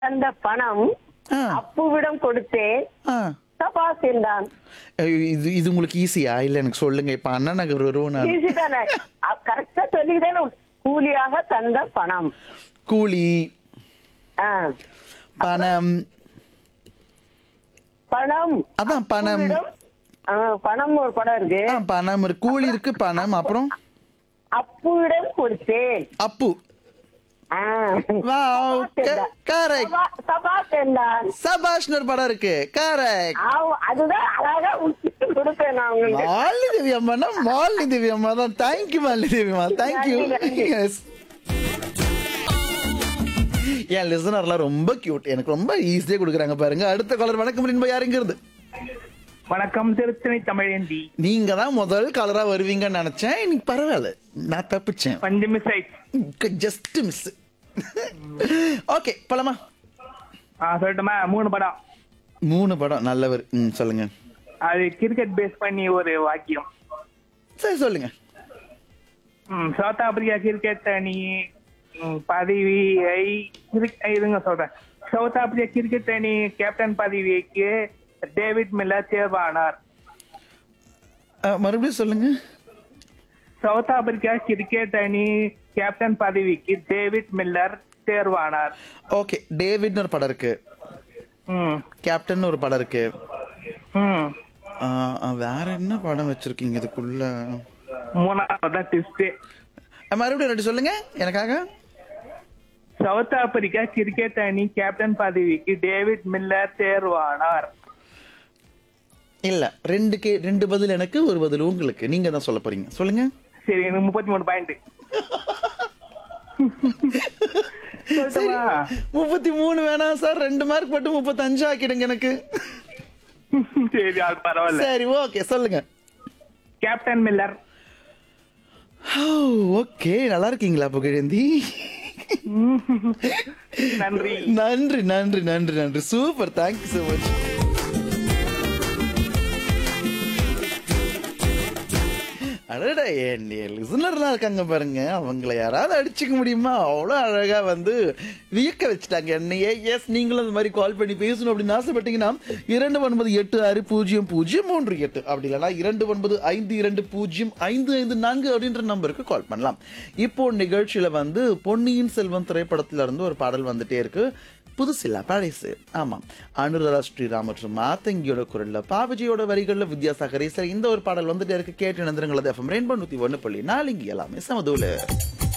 தந்த பணம் ஆ, அப்புவிடம் கொடுத்தேன் ஆ. சபாஸ் என்றான் ஐயோ, இது இது உங்களுக்கு ஈஸியா இல்ல எனக்கு சொல்லுங்க இப்ப அண்ணா நகர் வருவோம் நான் ஈஸி தானே கரெக்டா சொல்லிக்கிட்டே கூலியாக தந்த பணம் கூலி ஆ, பணம் பணம் அதான் பணம் அப்புவிடம், ஆ, பணம் ஒரு படம் இருக்கு ஆ, பணம் இருக்கு கூலி இருக்கு பணம் அப்புறம் அப்புவிடம் கொடுத்தேன் அப்பு ஆ. வாவ் சபாஸ் என்றான். கரெக்ட் சபா- சபாஸ் என்றான் சபாஷ்னு ஒரு படம் இருக்கு கரெக்ட் ஆமா, அதுதான் அழகா உச்சிட்டு கொடுப்பேன் நான் உங்களுக்கு மாலினி தேவி அம்மானா மாலினி தேவி அம்மா தான் தேங்க்யூ மாலினி தேவி அம்மா தேங்க்யூ நன்றி, நன்றி. எஸ் என் லிசனர்லாம் ரொம்ப கியூட் எனக்கு ரொம்ப ஈஸியா கொடுக்குறாங்க பாருங்க அடுத்த காலர் வணக்கம் என்பது யாருங்க இருந்து வணக்கம் திருத்தணி தமிழேந்தி நீங்க தான் முதல் காலரா வருவீங்கன்னு நினைச்சேன் இன்னைக்கு பரவாயில்ல நான் தப்பிச்சேன் பஞ்சு மிஸ் ஆயிடுச்சு ஜஸ்ட் மிஸ் ஓகே போலாமா ஆ சொல்லட்டுமா மூணு படம் மூணு படம் நல்லவர் ம் சொல்லுங்க அது கிரிக்கெட் பேஸ் பண்ணி ஒரு வாக்கியம் சரி சொல்லுங்க ம், சவுத் ஆப்பிரிக்கா கிரிக்கெட் அணி ம், பதவியை கிரிக்- இருங்க சொல்றேன் சவுத் ஆப்பிரிக்கா கிரிக்கெட் அணி கேப்டன் பதவிக்கு டேவிட் மில்லர் தேர்வானார் அஹ், மறுபடியும் சொல்லுங்க சவுத் ஆப்பிரிக்கா கிரிக்கெட் அணி கேப்டன் பதவிக்கு டேவிட் மில்லர் தேர்வானார் ஓகே டேவிட்னு ஒரு படம் இருக்கு ம் கேப்டன் ஒரு படம் இருக்கு ம் அஹ், அஹ், வேற என்ன படம் வச்சிருக்கீங்க இதுக்குள்ள மூணாவது தான் டிஸ்ட் அஹ், மறுபடியும் ரெண்டு சொல்லுங்க எனக்காக சவுத் ஆப்பிரிக்கா கிரிக்கெட் அணி கேப்டன் பதவிக்கு டேவிட் மில்லர் தேர்வானார் இல்ல ரெண்டு கே ரெண்டு பதில் எனக்கு ஒரு பதில் உங்களுக்கு நீங்க தான் சொல்ல போறீங்க சொல்லுங்க சரி எனக்கு முப்பத்தி மூணு பாயிண்ட் சரி முப்பத்தி மூணு வேணாம் சார் ரெண்டு மார்க் மட்டும் முப்பத்தஞ்சு ஆக்கிடுங்க எனக்கு சரி அது பரவாயில்ல சரி ஓகே சொல்லுங்க கேப்டன் மில்லர் ஓகே நல்லா இருக்கீங்களா புகழேந்தி நன்றி நன்றி நன்றி நன்றி நன்றி சூப்பர் தேங்க்யூ so மச் அடடா என் லிசனர்லாம் இருக்காங்க பாருங்க அவங்கள யாராவது அடிச்சுக்க முடியுமா அவ்வளோ அழகா வந்து வியக்க வச்சுட்டாங்க என்னையே எஸ் நீங்களும் அந்த மாதிரி கால் பண்ணி பேசணும் அப்படின்னு ஆசைப்பட்டீங்கன்னா இரண்டு ஒன்பது எட்டு ஆறு பூஜ்ஜியம் பூஜ்ஜியம் மூன்று எட்டு அப்படி இல்லைன்னா இரண்டு ஒன்பது ஐந்து இரண்டு பூஜ்ஜியம் ஐந்து ஐந்து நான்கு அப்படின்ற நம்பருக்கு கால் பண்ணலாம் இப்போ நிகழ்ச்சியில வந்து பொன்னியின் செல்வன் திரைப்படத்துல இருந்து ஒரு பாடல் வந்துட்டே இருக்கு புதுசு இல்ல பழசு ஆமா அனுராதா ஸ்ரீராம் மற்றும் மாத்தங்கியோட குரல்ல பாவஜியோட வரிகள்ல வித்யாசாகர் இசை இந்த ஒரு பாடல் வந்துட்டே இருக்கு கேட்டு நிந்திரங்களது எஃப்எம் ரெயின்போ நூத்தி ஒண்ணு புள்ளி நாலு இங்க எல்லாமே சமதூல